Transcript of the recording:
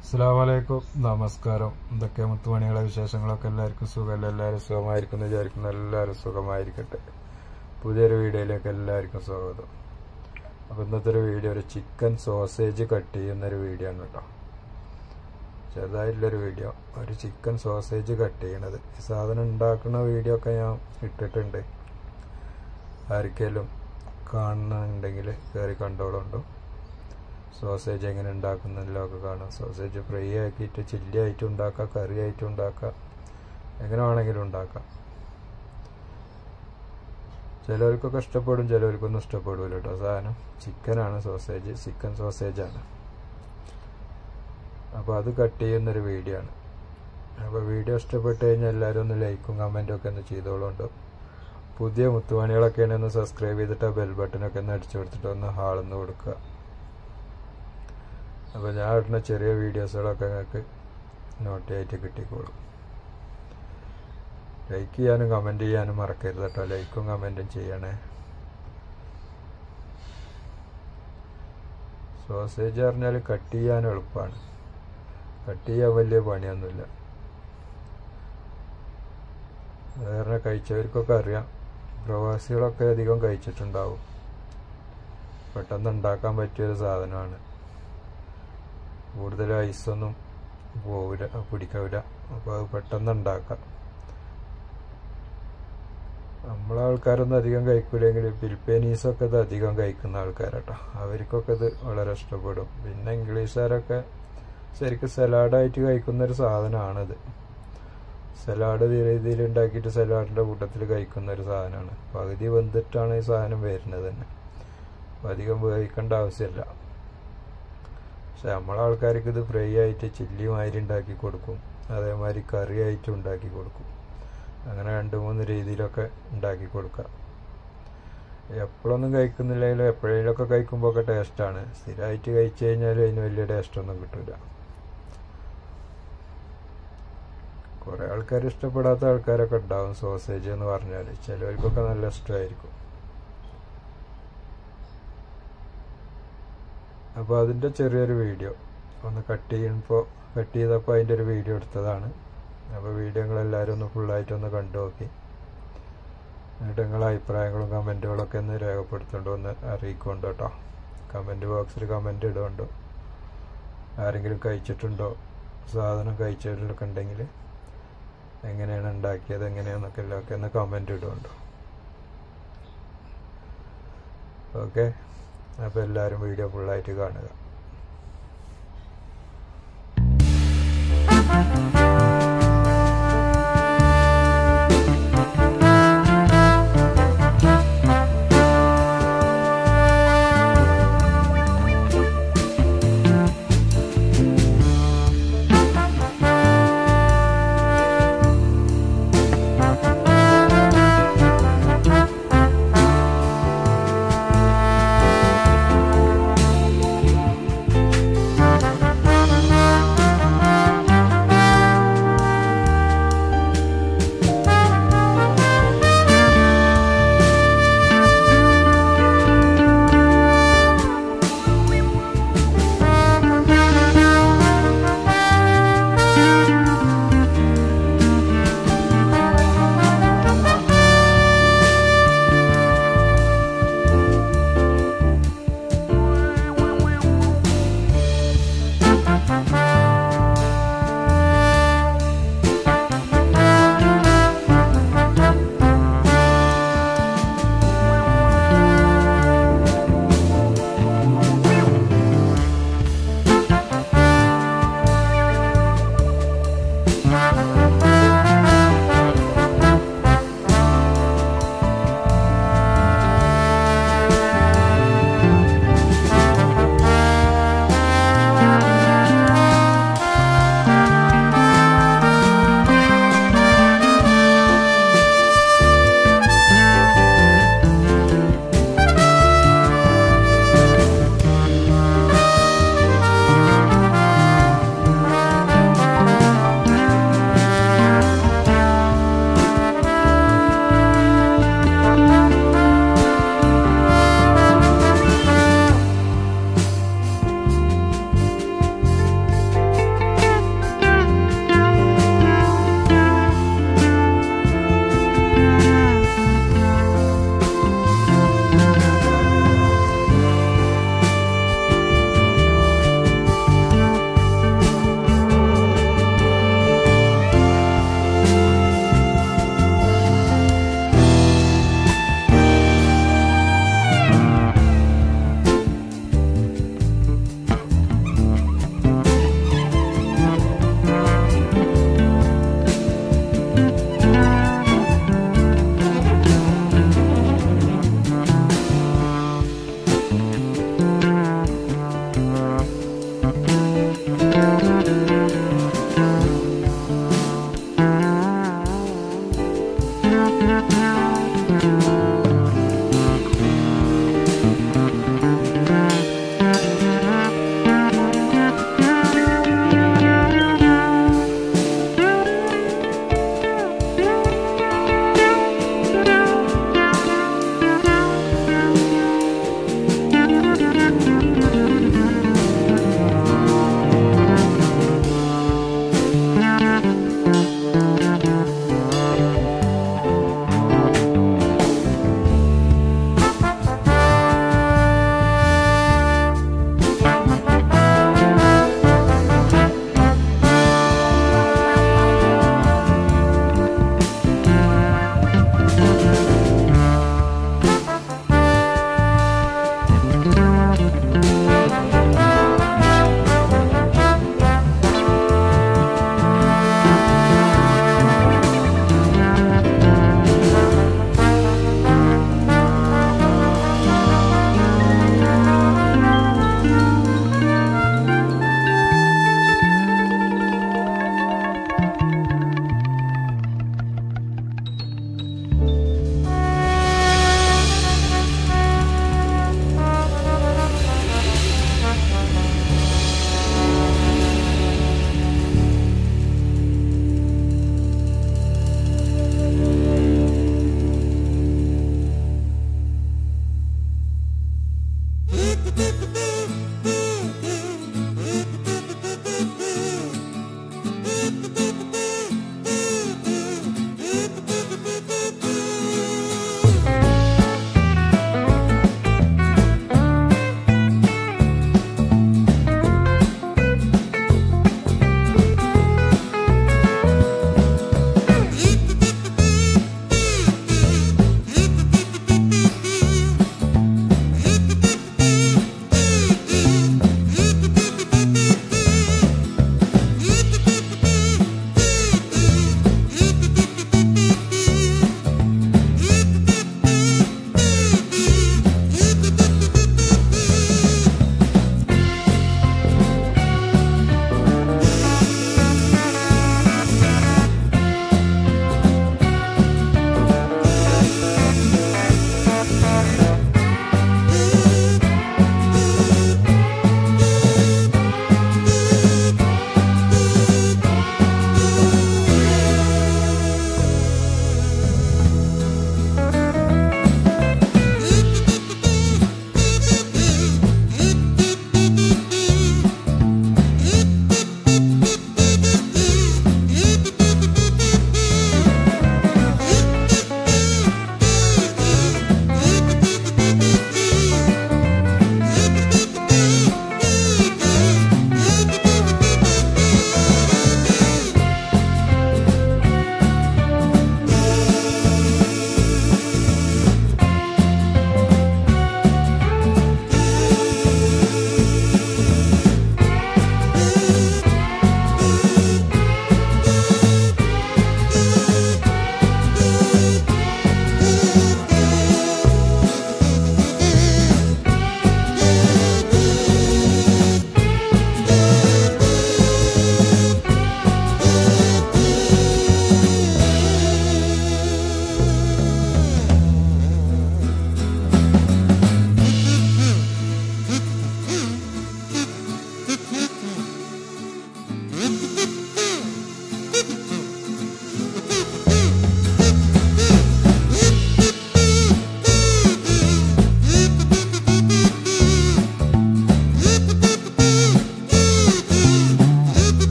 അസ്സാമലൈക്കും നമസ്കാരം എന്തൊക്കെ മുത്തുമണികളെ വിശേഷങ്ങളൊക്കെ എല്ലാവർക്കും സുഖമല്ല എല്ലാവരും സുഖമായിരിക്കുന്നു വിചാരിക്കുന്നു എല്ലാവരും സുഖമായിരിക്കട്ടെ പുതിയൊരു വീഡിയോയിലേക്ക് എല്ലാവർക്കും സ്വാഗതം അപ്പോൾ ഇന്നത്തെ ഒരു വീഡിയോ ഒരു ചിക്കൻ സോസേജ് കട്ട് ചെയ്യുന്നൊരു വീഡിയോ ആണ് കേട്ടോ ചെറുതായിട്ടുള്ളൊരു വീഡിയോ ഒരു ചിക്കൻ സോസേജ് കട്ട് ചെയ്യണത് ഈ സാധനം ഉണ്ടാക്കുന്ന വീഡിയോ ഒക്കെ ഞാൻ ഇട്ടിട്ടുണ്ട് ആർക്കെങ്കിലും കാണുന്നുണ്ടെങ്കിൽ കയറി കണ്ടോളുണ്ടോ സോസേജ് എങ്ങനെ ഉണ്ടാക്കുന്നല്ലോ ഒക്കെ കാണാം സോസേജ് ഫ്രൈ ആക്കിയിട്ട് ചില്ലി ആയിട്ട് ഉണ്ടാക്കാം കറി ആയിട്ട് ഉണ്ടാക്കാം എങ്ങനെ വേണമെങ്കിലും ഉണ്ടാക്കാം ചിലവർക്കൊക്കെ ഇഷ്ടപ്പെടും ചിലവർക്കൊന്നും ഇഷ്ടപ്പെടില്ല കേട്ടോ സാധനം ചിക്കനാണ് സോസേജ് ചിക്കൻ സോസേജാണ് അപ്പോൾ അത് കട്ട് ചെയ്യുന്നൊരു വീഡിയോ ആണ് അപ്പോൾ വീഡിയോ ഇഷ്ടപ്പെട്ട് കഴിഞ്ഞാൽ എല്ലാവരും ഒന്ന് ലൈക്കും കമൻറ്റും ഒക്കെ ഒന്ന് ചെയ്തോളുണ്ട് പുതിയ മുത്തുവാണികളൊക്കെ ആണെങ്കിൽ ഒന്ന് സബ്സ്ക്രൈബ് ചെയ്തിട്ട് ആ ബെൽ ബട്ടനൊക്കെ ഒന്ന് അടിച്ചു കൊടുത്തിട്ട് ഒന്ന് ഹാളൊന്ന് കൊടുക്കുക അപ്പോൾ ഞാൻ ഇടുന്ന ചെറിയ വീഡിയോസുകളൊക്കെ നിങ്ങൾക്ക് നോട്ടിയായിട്ട് കിട്ടിക്കോളും ലൈക്ക് ചെയ്യാനും കമൻറ്റ് ചെയ്യാനും മറക്കരുത് കേട്ടോ ലൈക്കും കമൻറ്റും ചെയ്യണേ സോസേജ് പറഞ്ഞാൽ കട്ട് ചെയ്യാൻ എളുപ്പമാണ് കട്ട് ചെയ്യാൻ വലിയ പണിയൊന്നുമില്ല വേറെ കഴിച്ചവർക്കൊക്കെ അറിയാം പ്രവാസികളൊക്കെ അധികം കഴിച്ചിട്ടുണ്ടാവും പെട്ടെന്ന് ഉണ്ടാക്കാൻ പറ്റിയൊരു സാധനമാണ് കൂടുതൽ ഐസൊന്നും പോവില്ല പിടിക്കില്ല അപ്പോൾ അത് പെട്ടെന്ന് ഉണ്ടാക്കാം നമ്മളെ ആൾക്കാരൊന്നും അധികം കഴിക്കൂലെങ്കിൽ ഫിലിപ്പീനീസൊക്കെ ഇത് അധികം കഴിക്കുന്ന ആൾക്കാരാട്ടോ അവർക്കൊക്കെ ഇത് വളരെ ഇഷ്ടപ്പെടും പിന്നെ ഇംഗ്ലീഷുകാരൊക്കെ ശരിക്കും സലാഡായിട്ട് കഴിക്കുന്ന ഒരു സാധനമാണിത് സലാഡ് രീതിയിൽ ഉണ്ടാക്കിയിട്ട് സലാഡിൻ്റെ കൂട്ടത്തിൽ കഴിക്കുന്ന ഒരു സാധനമാണ് പകുതി വെന്തിട്ടാണ് ഈ സാധനം വരുന്നത് തന്നെ അധികം വേവിക്കേണ്ട ആവശ്യമില്ല പക്ഷെ നമ്മളെ ആൾക്കാർക്ക് ഇത് ഫ്രൈ ആയിട്ട് ചില്ലി മാതിരി ഉണ്ടാക്കി കൊടുക്കും അതേമാതിരി കറി ആയിട്ട് ഉണ്ടാക്കി കൊടുക്കും അങ്ങനെ രണ്ട് മൂന്ന് രീതിയിലൊക്കെ ഉണ്ടാക്കി കൊടുക്കാം എപ്പോഴൊന്നും കഴിക്കുന്നില്ലെങ്കിലും എപ്പോഴേലൊക്കെ കഴിക്കുമ്പോൾ ഒക്കെ ടേസ്റ്റാണ് സ്ഥിരമായിട്ട് കഴിച്ചു കഴിഞ്ഞാൽ അതിന് വലിയ ടേസ്റ്റൊന്നും കിട്ടില്ല കുറേ ആൾക്കാർ ഇഷ്ടപ്പെടാത്ത ആൾക്കാരൊക്കെ ഉണ്ടാവും സോസേജ് എന്ന് പറഞ്ഞാൽ ചിലവർക്കൊക്കെ നല്ല ഇഷ്ടമായിരിക്കും അപ്പോൾ അതിൻ്റെ ചെറിയൊരു വീഡിയോ ഒന്ന് കട്ട് ചെയ്യുമ്പോൾ കട്ട് ചെയ്തപ്പോൾ അതിൻ്റെ ഒരു വീഡിയോ എടുത്തതാണ് അപ്പോൾ വീഡിയോ നിങ്ങളെല്ലാവരും ഒന്ന് ഫുള്ളായിട്ടൊന്ന് കണ്ടു നോക്കി എന്നിട്ട് നിങ്ങളെ അഭിപ്രായങ്ങളും കമൻറ്റുകളൊക്കെ ഒന്ന് രേഖപ്പെടുത്തുകൊണ്ട് ഒന്ന് അറിയിക്കൊണ്ട് കേട്ടോ കമൻറ്റ് ബോക്സിൽ കമൻറ്റ് ഇടുകൊണ്ടോ ആരെങ്കിലും കഴിച്ചിട്ടുണ്ടോ സാധനം കഴിച്ചിട്ടൊക്കെ ഉണ്ടെങ്കിൽ എങ്ങനെയാണ് ഉണ്ടാക്കിയത് എങ്ങനെയാണെന്നൊക്കെ എല്ലാമൊക്കെ ഒന്ന് കമൻറ്റ് ഇടുകൊണ്ടോ ഓക്കെ അപ്പോൾ എല്ലാവരും വീഡിയോ ഫുള്ളായിട്ട് കാണുക